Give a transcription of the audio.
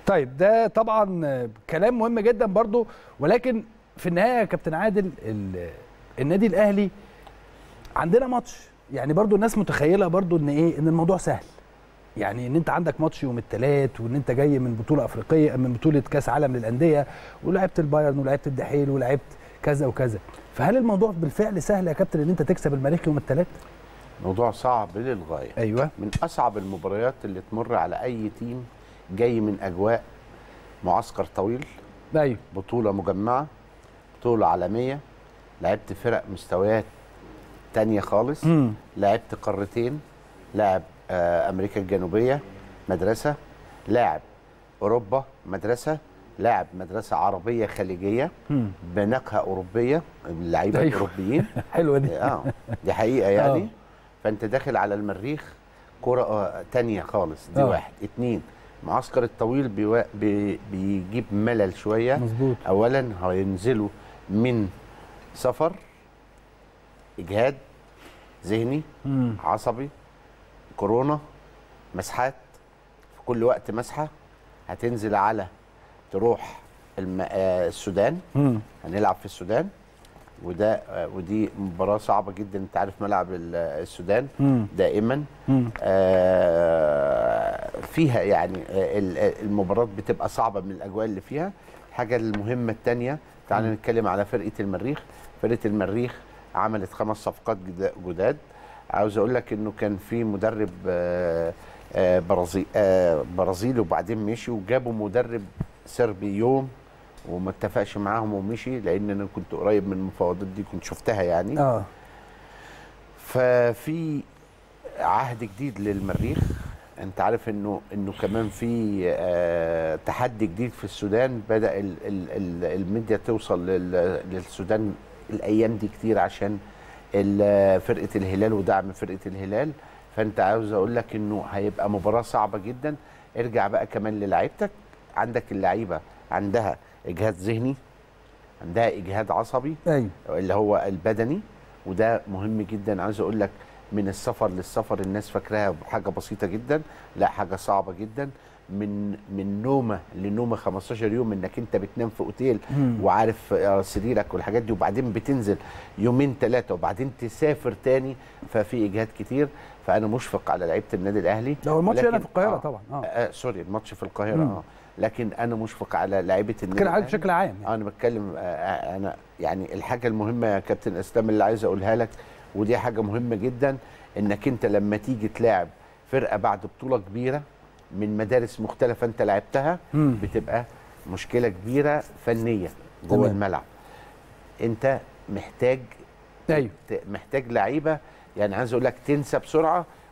طيب ده طبعا كلام مهم جدا برضو ولكن في النهايه يا كابتن عادل ال- النادي الاهلي عندنا ماتش يعني برضو الناس متخيله برضو ان ايه ان الموضوع سهل يعني ان انت عندك ماتش يوم الثلاث وان انت جاي من بطوله افريقيه من بطوله كاس عالم للانديه ولعبت البايرن ولعبت الدحيل ولعبت كذا وكذا فهل الموضوع بالفعل سهل يا كابتن ان انت تكسب المريخ يوم الثلاث موضوع صعب للغايه ايوه من اصعب المباريات اللي تمر على اي تيم جاي من اجواء معسكر طويل ايوه بطوله مجمعه بطوله عالميه لعبت فرق مستويات تانية خالص امم لعبت قارتين لاعب آه، امريكا الجنوبيه مدرسه لاعب اوروبا مدرسه لاعب مدرسه عربيه خليجيه امم بنكهه اوروبيه اللعيبه أيوة. الاوروبيين حلوه دي اه دي حقيقه يعني آه. فانت داخل على المريخ كرة آه، تانية خالص دي آه. واحد اتنين معسكر الطويل بيوا... بي... بيجيب ملل شويه مظبوط اولا هينزلوا من سفر اجهاد ذهني امم عصبي كورونا مسحات في كل وقت مسحه هتنزل على تروح الم... آه، السودان امم هنلعب في السودان وده آه، ودي مباراه صعبه جدا انت عارف ملعب ال- السودان امم دائما امم آه، فيها يعني آه، ال- آه، المباراه بتبقى صعبه من الاجواء اللي فيها الحاجه المهمه الثانيه تعال نتكلم على فرقه المريخ فرقه المريخ عملت خمس صفقات جدا- جداد عاوز اقول لك انه كان في مدرب آه، آه، برازيل آه، برازيلي وبعدين مشي وجابوا مدرب صربي يوم وما اتفقش معاهم ومشي لان انا كنت قريب من المفاوضات دي كنت شفتها يعني اه ففي عهد جديد للمريخ انت عارف انه انه كمان في آه، تحدي جديد في السودان بدا ال ال ال الميديا توصل لل- للسودان الايام دي كتير عشان ال- فرقه الهلال ودعم فرقه الهلال فانت عاوز اقول لك انه هيبقى مباراه صعبه جدا ارجع بقى كمان للعيبتك عندك اللعيبه عندها اجهاد ذهني عندها اجهاد عصبي ايوه اللي هو البدني وده مهم جدا عايز اقول لك من السفر للسفر الناس فاكراها حاجه بسيطه جدا لا حاجه صعبه جدا من من نومه لنومه 15 يوم انك انت بتنام في اوتيل مم. وعارف آه، سريرك والحاجات دي وبعدين بتنزل يومين ثلاثه وبعدين تسافر تاني ففي اجهاد كتير فانا مشفق على لعيبه النادي الاهلي ده هو الماتش هنا ولكن- في القاهره آه. طبعا اه آه سوري الماتش في القاهره مم. اه لكن انا مشفق على لعيبه النادي كده عارف الأهلي. بشكل عام يعني. انا بتكلم آه، آه، انا يعني الحاجه المهمه يا كابتن اسلام اللي عايز اقولها لك ودي حاجه مهمه جدا انك انت لما تيجي تلاعب فرقه بعد بطوله كبيره من مدارس مختلفه انت لعبتها مم. بتبقى مشكله كبيره فنيه جوه تمام. الملعب انت محتاج ايوه ت- محتاج لعيبه يعني عايز اقول لك تنسى بسرعه